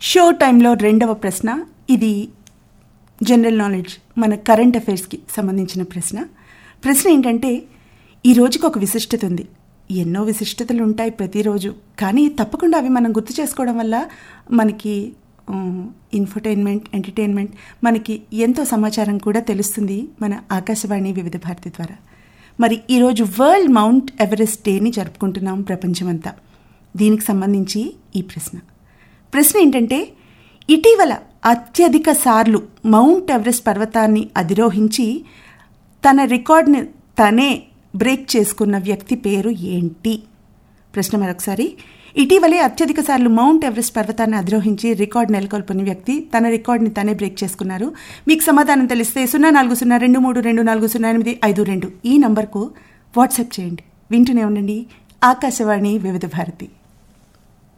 show టైంలో రెండవ ప్రశ్న ఇది జనరల్ నాలెడ్జ్ మన కరెంట్ అఫైర్స్కి సంబంధించిన ప్రశ్న ప్రశ్న ఏంటంటే ఈ రోజుకి ఒక విశిష్టత ఉంది ఎన్నో విశిష్టతలు ఉంటాయి ప్రతిరోజు కానీ తప్పకుండా అవి మనం గుర్తు చేసుకోవడం వల్ల మనకి ఇన్ఫర్టైన్మెంట్ ఎంటర్టైన్మెంట్ మనకి ఎంతో సమాచారం కూడా తెలుస్తుంది మన ఆకాశవాణి వివిధ భారతి ద్వారా మరి ఈరోజు వరల్డ్ మౌంట్ ఎవరెస్ట్ డేని జరుపుకుంటున్నాం ప్రపంచమంతా దీనికి సంబంధించి ఈ ప్రశ్న ప్రశ్న ఏంటంటే ఇటీవల అత్యధిక సార్లు మౌంట్ ఎవరెస్ట్ పర్వతాన్ని అధిరోహించి తన రికార్డ్ని తనే బ్రేక్ చేసుకున్న వ్యక్తి పేరు ఏంటి ప్రశ్న మరొకసారి ఇటీవలే అత్యధిక సార్లు మౌంట్ ఎవరెస్ట్ పర్వతాన్ని అధిరోహించి రికార్డ్ నెలకొల్పని వ్యక్తి తన రికార్డ్ని తనే బ్రేక్ చేసుకున్నారు మీకు సమాధానం తెలిస్తే సున్నా నాలుగు సున్నా రెండు మూడు రెండు నాలుగు సున్నా ఎనిమిది ఐదు రెండు ఈ నంబర్కు వాట్సాప్ చేయండి వింటూనే ఉండండి ఆకాశవాణి వివిధ భారతి